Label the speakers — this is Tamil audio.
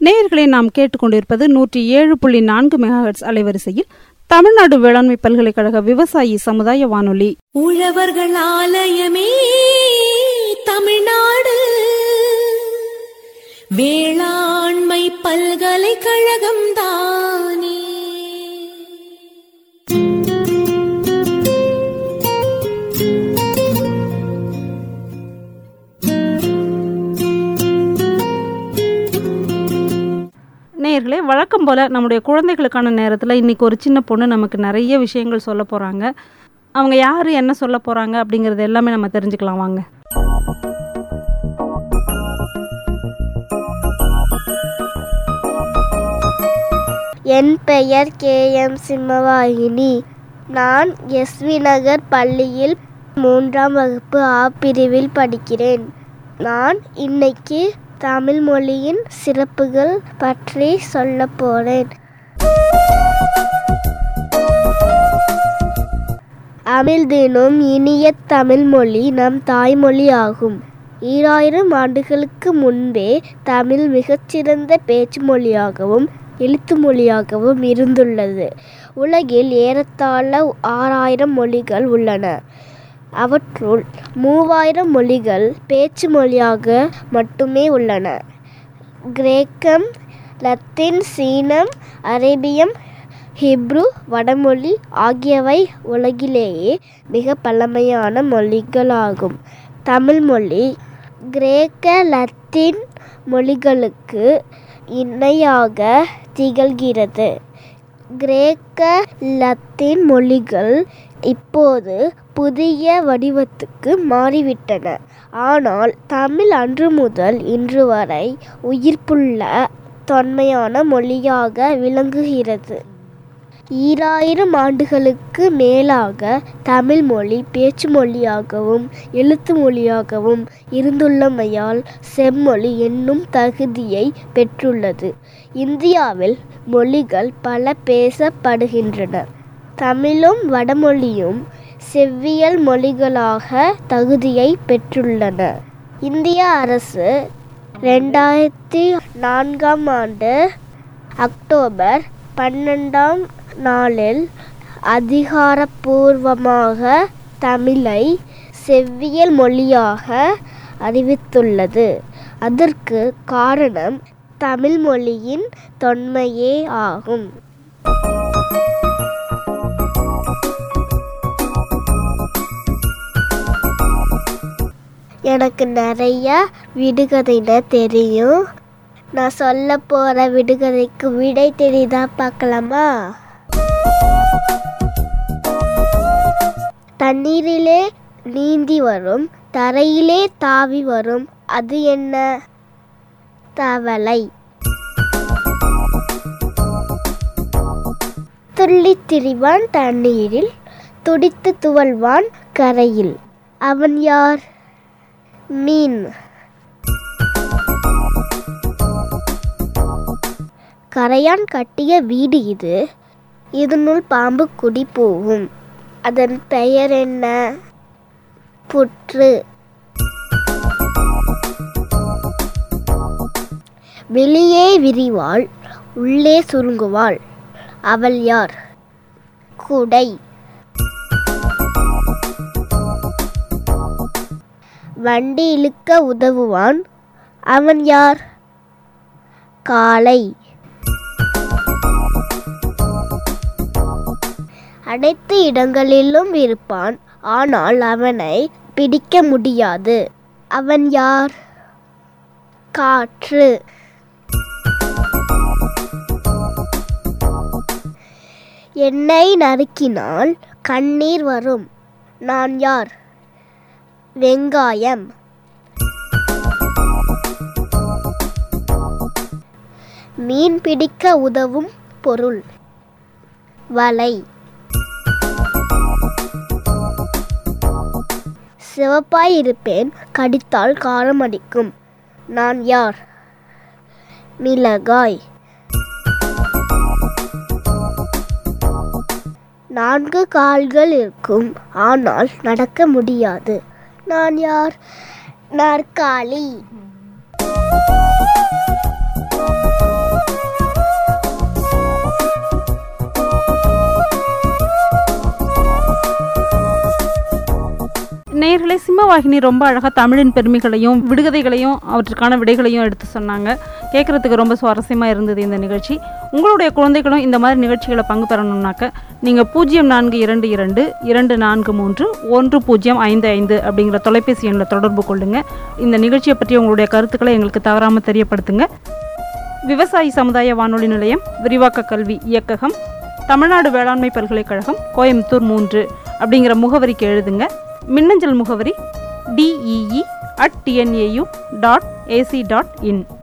Speaker 1: நேயர்களை நாம் கேட்டுக்கொண்டிருப்பது நூற்றி ஏழு புள்ளி நான்கு மெகாஹெட்ஸ் அலைவரிசையில் தமிழ்நாடு வேளாண்மை பல்கலைக்கழக விவசாயி சமுதாய வானொலி
Speaker 2: உழவர்கள் ஆலயமே தமிழ்நாடு வேளாண்மை பல்கலைக்கழகம் தானே
Speaker 1: நேயர்களே வழக்கம் போல் நம்முடைய குழந்தைகளுக்கான நேரத்தில் இன்றைக்கி ஒரு சின்ன பொண்ணு நமக்கு நிறைய விஷயங்கள் சொல்ல போகிறாங்க அவங்க யார் என்ன சொல்ல போகிறாங்க அப்படிங்கிறது எல்லாமே நம்ம தெரிஞ்சுக்கலாம் வாங்க
Speaker 3: என் பெயர் கே எம் சிம்மவாகினி நான் எஸ்வி நகர் பள்ளியில் மூன்றாம் வகுப்பு ஆ பிரிவில் படிக்கிறேன் நான் இன்னைக்கு தமிழ் மொழியின் சிறப்புகள் பற்றி சொல்ல போறேன் அமிழ் தினம் இனிய தமிழ் மொழி நம் தாய்மொழி ஆகும் ஈராயிரம் ஆண்டுகளுக்கு முன்பே தமிழ் மிகச்சிறந்த பேச்சு மொழியாகவும் எழுத்து மொழியாகவும் இருந்துள்ளது உலகில் ஏறத்தாழ ஆறாயிரம் மொழிகள் உள்ளன அவற்றுள் மூவாயிரம் மொழிகள் பேச்சு மொழியாக மட்டுமே உள்ளன கிரேக்கம் லத்தீன் சீனம் அரேபியம் ஹிப்ரு வடமொழி ஆகியவை உலகிலேயே மிக பழமையான மொழிகளாகும் தமிழ் மொழி கிரேக்க லத்தீன் மொழிகளுக்கு இணையாக திகழ்கிறது கிரேக்க லத்தீன் மொழிகள் இப்போது புதிய வடிவத்துக்கு மாறிவிட்டன ஆனால் தமிழ் அன்று முதல் இன்று வரை உயிர்ப்புள்ள தொன்மையான மொழியாக விளங்குகிறது ஈராயிரம் ஆண்டுகளுக்கு மேலாக தமிழ் மொழி பேச்சு மொழியாகவும் எழுத்து மொழியாகவும் இருந்துள்ளமையால் செம்மொழி என்னும் தகுதியை பெற்றுள்ளது இந்தியாவில் மொழிகள் பல பேசப்படுகின்றன தமிழும் வடமொழியும் செவ்வியல் மொழிகளாக தகுதியை பெற்றுள்ளன இந்திய அரசு ரெண்டாயிரத்தி நான்காம் ஆண்டு அக்டோபர் பன்னெண்டாம் நாளில் அதிகாரப்பூர்வமாக தமிழை செவ்வியல் மொழியாக அறிவித்துள்ளது அதற்கு காரணம் தமிழ் மொழியின் தொன்மையே ஆகும் எனக்கு நிறைய விடுகதைன தெரியும் நான் சொல்ல போற விடுகதைக்கு விடை தெரியுதா பார்க்கலாமா தண்ணீரிலே நீந்தி வரும் தரையிலே தாவி வரும் அது என்ன தவளை துள்ளித் திரிவான் தண்ணீரில் துடித்து துவள்வான் கரையில் அவன் யார் மீன் கரையான் கட்டிய வீடு இது இதனுள் பாம்பு குடி போகும் அதன் பெயர் என்ன புற்று வெளியே விரிவாள் உள்ளே சுருங்குவாள் அவள் யார் குடை வண்டி இழுக்க உதவுவான் அவன் யார் காளை அனைத்து இடங்களிலும் இருப்பான் ஆனால் அவனை பிடிக்க முடியாது அவன் யார் காற்று என்னை நறுக்கினால் கண்ணீர் வரும் நான் யார் வெங்காயம் மீன் பிடிக்க உதவும் பொருள் வலை சிவப்பாய் இருப்பேன் கடித்தால் காரம் அடிக்கும் நான் யார் மிளகாய் நான்கு கால்கள் இருக்கும் ஆனால் நடக்க முடியாது நான் யார் நாற்காலி
Speaker 1: நேயர்களே சிம்மவாகினி ரொம்ப அழகாக தமிழின் பெருமைகளையும் விடுகதைகளையும் அவற்றுக்கான விடைகளையும் எடுத்து சொன்னாங்க கேட்குறதுக்கு ரொம்ப சுவாரஸ்யமாக இருந்தது இந்த நிகழ்ச்சி உங்களுடைய குழந்தைகளும் இந்த மாதிரி நிகழ்ச்சிகளை பங்கு பெறணும்னாக்க நீங்கள் பூஜ்ஜியம் நான்கு இரண்டு இரண்டு இரண்டு நான்கு மூன்று ஒன்று பூஜ்ஜியம் ஐந்து ஐந்து அப்படிங்கிற தொலைபேசி எண்ணில் தொடர்பு கொள்ளுங்கள் இந்த நிகழ்ச்சியை பற்றி உங்களுடைய கருத்துக்களை எங்களுக்கு தவறாமல் தெரியப்படுத்துங்க விவசாயி சமுதாய வானொலி நிலையம் விரிவாக்க கல்வி இயக்ககம் தமிழ்நாடு வேளாண்மை பல்கலைக்கழகம் கோயம்புத்தூர் மூன்று அப்படிங்கிற முகவரிக்கு எழுதுங்க மின்னஞ்சல் முகவரி D E E at TNAU dot AC dot in